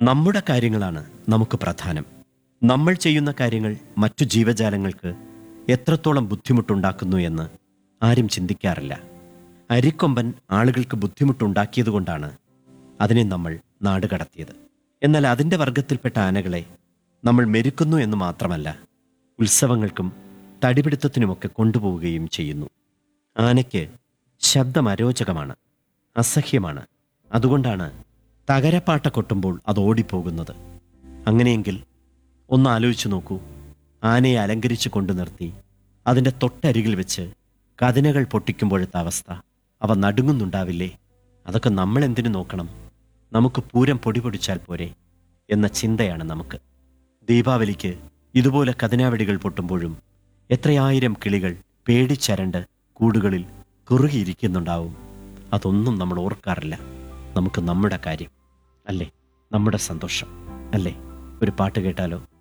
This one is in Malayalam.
നമ്മുടെ കാര്യങ്ങളാണ് നമുക്ക് പ്രധാനം നമ്മൾ ചെയ്യുന്ന കാര്യങ്ങൾ മറ്റു ജീവജാലങ്ങൾക്ക് എത്രത്തോളം ബുദ്ധിമുട്ടുണ്ടാക്കുന്നു എന്ന് ആരും ചിന്തിക്കാറില്ല അരിക്കൊമ്പൻ ആളുകൾക്ക് ബുദ്ധിമുട്ടുണ്ടാക്കിയതുകൊണ്ടാണ് അതിനെ നമ്മൾ നാടുകടത്തിയത് എന്നാൽ അതിൻ്റെ വർഗത്തിൽപ്പെട്ട ആനകളെ നമ്മൾ മെരുക്കുന്നു എന്ന് മാത്രമല്ല ഉത്സവങ്ങൾക്കും തടിപിടുത്തത്തിനുമൊക്കെ കൊണ്ടുപോവുകയും ചെയ്യുന്നു ആനയ്ക്ക് ശബ്ദം അരോചകമാണ് അസഹ്യമാണ് അതുകൊണ്ടാണ് തകരപ്പാട്ട കൊട്ടുമ്പോൾ അത് ഓടിപ്പോകുന്നത് അങ്ങനെയെങ്കിൽ ഒന്ന് ആലോചിച്ചു നോക്കൂ ആനയെ അലങ്കരിച്ചു കൊണ്ടു നിർത്തി അതിൻ്റെ തൊട്ടരികിൽ വെച്ച് കതിനകൾ പൊട്ടിക്കുമ്പോഴത്തെ അവസ്ഥ അവ നടുങ്ങുന്നുണ്ടാവില്ലേ അതൊക്കെ നമ്മൾ എന്തിനു നോക്കണം നമുക്ക് പൂരം പൊടി പൊടിച്ചാൽ പോരെ എന്ന ചിന്തയാണ് നമുക്ക് ദീപാവലിക്ക് ഇതുപോലെ കതിനാവെടികൾ പൊട്ടുമ്പോഴും എത്രയായിരം കിളികൾ പേടിച്ചരണ്ട് കൂടുകളിൽ കുറുകിയിരിക്കുന്നുണ്ടാവും അതൊന്നും നമ്മൾ ഓർക്കാറില്ല നമുക്ക് നമ്മുടെ കാര്യം അല്ലേ നമ്മുടെ സന്തോഷം അല്ലേ ഒരു പാട്ട് കേട്ടാലോ